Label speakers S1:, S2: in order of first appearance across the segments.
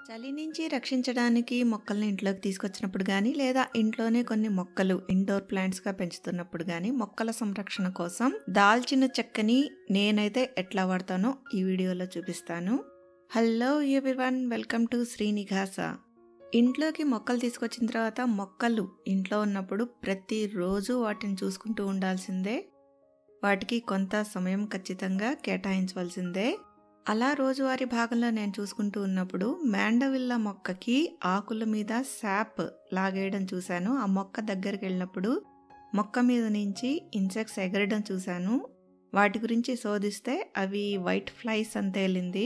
S1: చలి నుంచి రక్షించడానికి మొక్కల్ని ఇంట్లోకి తీసుకొచ్చినప్పుడు కానీ లేదా ఇంట్లోనే కొన్ని మొక్కలు ఇండోర్ ప్లాంట్స్గా పెంచుతున్నప్పుడు కానీ మొక్కల సంరక్షణ కోసం దాల్చిన చెక్కని నేనైతే ఎట్లా వాడతానో ఈ వీడియోలో చూపిస్తాను హలో ఎవ్రీవన్ వెల్కమ్ టు శ్రీనిఘాస ఇంట్లోకి మొక్కలు తీసుకొచ్చిన తర్వాత మొక్కలు ఇంట్లో ఉన్నప్పుడు ప్రతిరోజు వాటిని చూసుకుంటూ ఉండాల్సిందే వాటికి కొంత సమయం ఖచ్చితంగా కేటాయించవలసిందే అలా రోజువారీ భాగంలో నేను చూసుకుంటూ ఉన్నప్పుడు మ్యాండవిల్లా మొక్కకి ఆకుల మీద శాప్ లాగేయడం చూశాను ఆ మొక్క దగ్గరికి వెళ్ళినప్పుడు మొక్క మీద నుంచి ఇన్సెక్ట్స్ ఎగరడం చూశాను వాటి గురించి శోధిస్తే అవి వైట్ ఫ్లైస్ అని తేలింది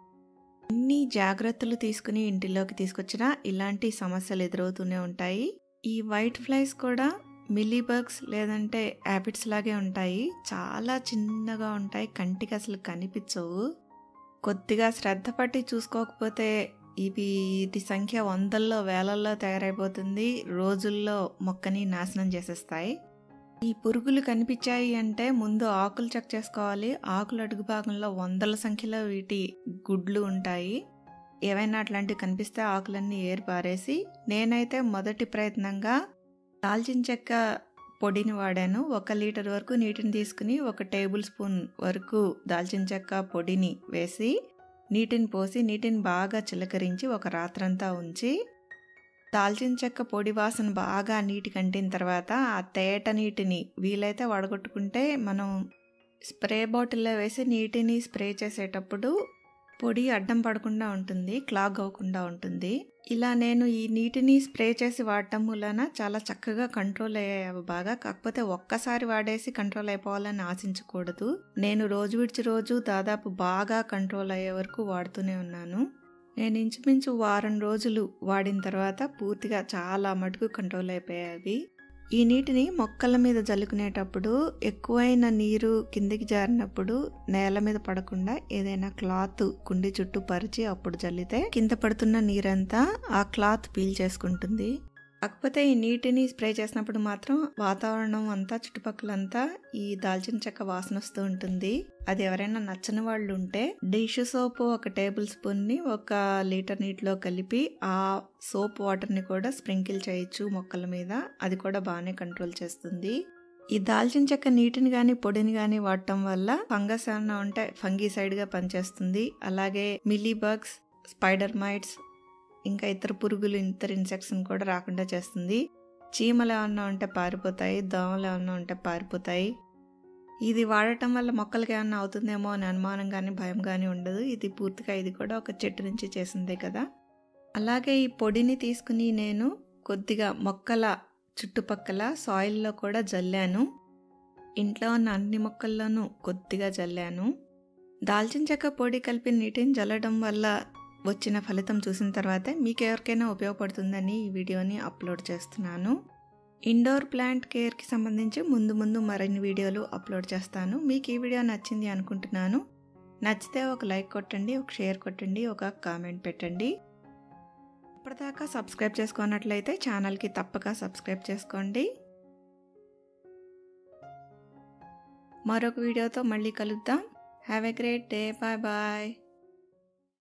S1: ఎన్ని జాగ్రత్తలు తీసుకుని ఇంటిలోకి తీసుకొచ్చినా ఇలాంటి సమస్యలు ఎదురవుతూనే ఉంటాయి ఈ వైట్ ఫ్లైస్ కూడా మిలీబగ్స్ లేదంటే యాపిడ్స్ లాగే ఉంటాయి చాలా చిన్నగా ఉంటాయి కంటికి అసలు కనిపించవు కొద్దిగా శ్రద్ధ పట్టి చూసుకోకపోతే ఇవి వీటి సంఖ్య వందల్లో వేలల్లో తయారైపోతుంది రోజుల్లో మొక్కని నాశనం చేసేస్తాయి ఈ పురుగులు కనిపించాయి అంటే ముందు ఆకులు చెక్ చేసుకోవాలి ఆకులు అడుగు భాగంలో వందల సంఖ్యలో వీటి గుడ్లు ఉంటాయి ఏవైనా అట్లాంటివి కనిపిస్తే ఆకులన్నీ ఏరి పారేసి నేనైతే మొదటి ప్రయత్నంగా దాల్చిన చెక్క పొడిని వాడాను ఒక లీటర్ వరకు నీటిని తీసుకుని ఒక టేబుల్ స్పూన్ వరకు దాల్చిన చెక్క పొడిని వేసి నీటిని పోసి నీటిని బాగా చిలకరించి ఒక రాత్రంతా ఉంచి దాల్చిన చెక్క పొడి వాసన బాగా నీటి కంటిన తర్వాత ఆ తేట నీటిని వీలైతే వడగొట్టుకుంటే మనం స్ప్రే బాటిల్లో వేసి నీటిని స్ప్రే చేసేటప్పుడు పొడి అడ్డం పడకుండా ఉంటుంది క్లాగ్ అవ్వకుండా ఉంటుంది ఇలా నేను ఈ నీటిని స్ప్రే చేసి వాడటం వలన చాలా చక్కగా కంట్రోల్ అయ్యాయి బాగా కాకపోతే ఒక్కసారి వాడేసి కంట్రోల్ అయిపోవాలని ఆశించకూడదు నేను రోజు విడిచి రోజు దాదాపు బాగా కంట్రోల్ అయ్యే వరకు వాడుతూనే ఉన్నాను నేను ఇంచుమించు వారం రోజులు వాడిన తర్వాత పూర్తిగా చాలా మటుకు కంట్రోల్ అయిపోయాయి ఈ నీటిని మొక్కల మీద జల్లుకునేటప్పుడు ఎక్కువైన నీరు కిందికి జారినప్పుడు నేల మీద పడకుండా ఏదైనా క్లాత్ కుండి చుట్టూ పరిచి అప్పుడు జల్లితే కింద పడుతున్న నీరంతా ఆ క్లాత్ పీల్ చేసుకుంటుంది కాకపోతే ఈ నీటిని స్ప్రే చేసినప్పుడు మాత్రం వాతావరణం అంతా చుట్టుపక్కలంతా ఈ దాల్చిన చెక్క వాసన వస్తూ ఉంటుంది అది ఎవరైనా నచ్చని వాళ్ళు ఉంటే డిష్ సోప్ ఒక టేబుల్ స్పూన్ ని ఒక లీటర్ నీటిలో కలిపి ఆ సోప్ వాటర్ ని కూడా స్ప్రింకిల్ చేయొచ్చు మొక్కల మీద అది కూడా బాగానే కంట్రోల్ చేస్తుంది ఈ దాల్చిన చెక్క నీటిని కానీ పొడిని కానీ వాడటం వల్ల ఫంగస్ ఏమన్నా ఉంటే ఫంగీసైడ్ గా పనిచేస్తుంది అలాగే మిలీబగ్స్ స్పైడర్ మైట్స్ ఇంకా ఇతర పురుగులు ఇతర ఇన్సెక్ట్స్ని కూడా రాకుండా చేస్తుంది చీమలు ఏమన్నా ఉంటే పారిపోతాయి దోమలు ఏమన్నా ఉంటే పారిపోతాయి ఇది వాడటం వల్ల మొక్కలకి ఏమన్నా అవుతుందేమో అని అనుమానం కానీ భయం కానీ ఉండదు ఇది పూర్తిగా ఇది కూడా ఒక చెట్టు నుంచి చేసిందే కదా అలాగే ఈ పొడిని తీసుకుని నేను కొద్దిగా మొక్కల చుట్టుపక్కల సాయిల్లో కూడా జల్లాను ఇంట్లో ఉన్న అన్ని మొక్కల్లోనూ కొద్దిగా జల్లాను దాల్చిన చెక్క పొడి కలిపి నీటిని జల్లడం వల్ల వచ్చిన ఫలితం చూసిన తర్వాత మీకు ఎవరికైనా ఉపయోగపడుతుందని ఈ వీడియోని అప్లోడ్ చేస్తున్నాను ఇండోర్ ప్లాంట్ కేర్కి సంబంధించి ముందు ముందు మరిన్ని వీడియోలు అప్లోడ్ చేస్తాను మీకు ఈ వీడియో నచ్చింది అనుకుంటున్నాను నచ్చితే ఒక లైక్ కొట్టండి ఒక షేర్ కొట్టండి ఒక కామెంట్ పెట్టండి ఇప్పటిదాకా సబ్స్క్రైబ్ చేసుకున్నట్లయితే ఛానల్కి తప్పక సబ్స్క్రైబ్ చేసుకోండి మరొక వీడియోతో మళ్ళీ కలుద్దాం have a great day bye bye